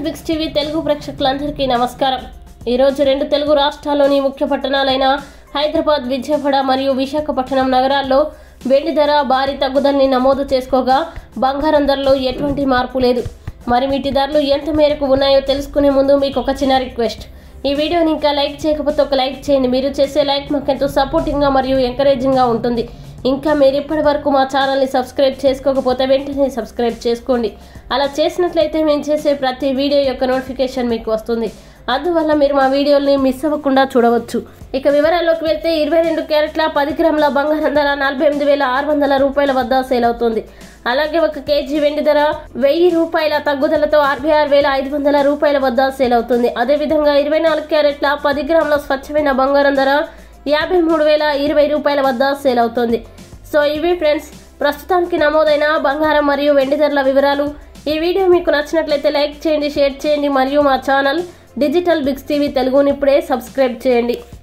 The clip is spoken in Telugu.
డిజిటల్ బిక్స్ టీవీ తెలుగు ప్రేక్షకులందరికీ నమస్కారం ఈరోజు రెండు తెలుగు రాష్ట్రాల్లోని ముఖ్య పట్టణాలైన హైదరాబాద్ విజయవాడ మరియు విశాఖపట్నం నగరాల్లో వెండి ధర భారీ తగ్గుదలని నమోదు చేసుకోగా బంగారం ధరలో ఎటువంటి మార్పు లేదు మరి వీటి ధరలు ఎంత మేరకు ఉన్నాయో తెలుసుకునే ముందు మీకు ఒక చిన్న రిక్వెస్ట్ ఈ వీడియోని ఇంకా లైక్ చేయకపోతే ఒక లైక్ చేయండి మీరు చేసే లైక్ మాకు ఎంతో సపోర్టింగ్గా మరియు ఎంకరేజింగ్గా ఉంటుంది ఇంకా మీరు ఇప్పటి వరకు మా ఛానల్ని సబ్స్క్రైబ్ చేసుకోకపోతే వెంటనే సబ్స్క్రైబ్ చేసుకోండి అలా చేసినట్లయితే మేము చేసే ప్రతి వీడియో యొక్క నోటిఫికేషన్ మీకు వస్తుంది అందువల్ల మీరు మా వీడియోల్ని మిస్ అవ్వకుండా చూడవచ్చు ఇక వివరాల్లోకి వెళ్తే ఇరవై రెండు క్యారెట్ల పది గ్రాముల బంగారం ధర నలభై ఎనిమిది వేల ఆరు వందల రూపాయల వద్ద సేల్ అవుతుంది అలాగే ఒక కేజీ వెండి ధర వెయ్యి రూపాయల తగ్గుదలతో అరవై ఆరు వేల ఐదు వందల రూపాయల వద్ద సేల్ అవుతుంది అదేవిధంగా ఇరవై నాలుగు క్యారెట్ల పది గ్రాముల స్వచ్ఛమైన బంగారం ధర యాభై మూడు వేల ఇరవై రూపాయల వద్ద సేల్ అవుతుంది సో ఇవి ఫ్రెండ్స్ ప్రస్తుతానికి నమోదైన బంగారం మరియు వెండి ధరల వివరాలు ఈ వీడియో మీకు నచ్చినట్లయితే లైక్ చేయండి షేర్ చేయండి మరియు మా ఛానల్ డిజిటల్ బిగ్స్ టీవీ తెలుగుని ఇప్పుడే సబ్స్క్రైబ్ చేయండి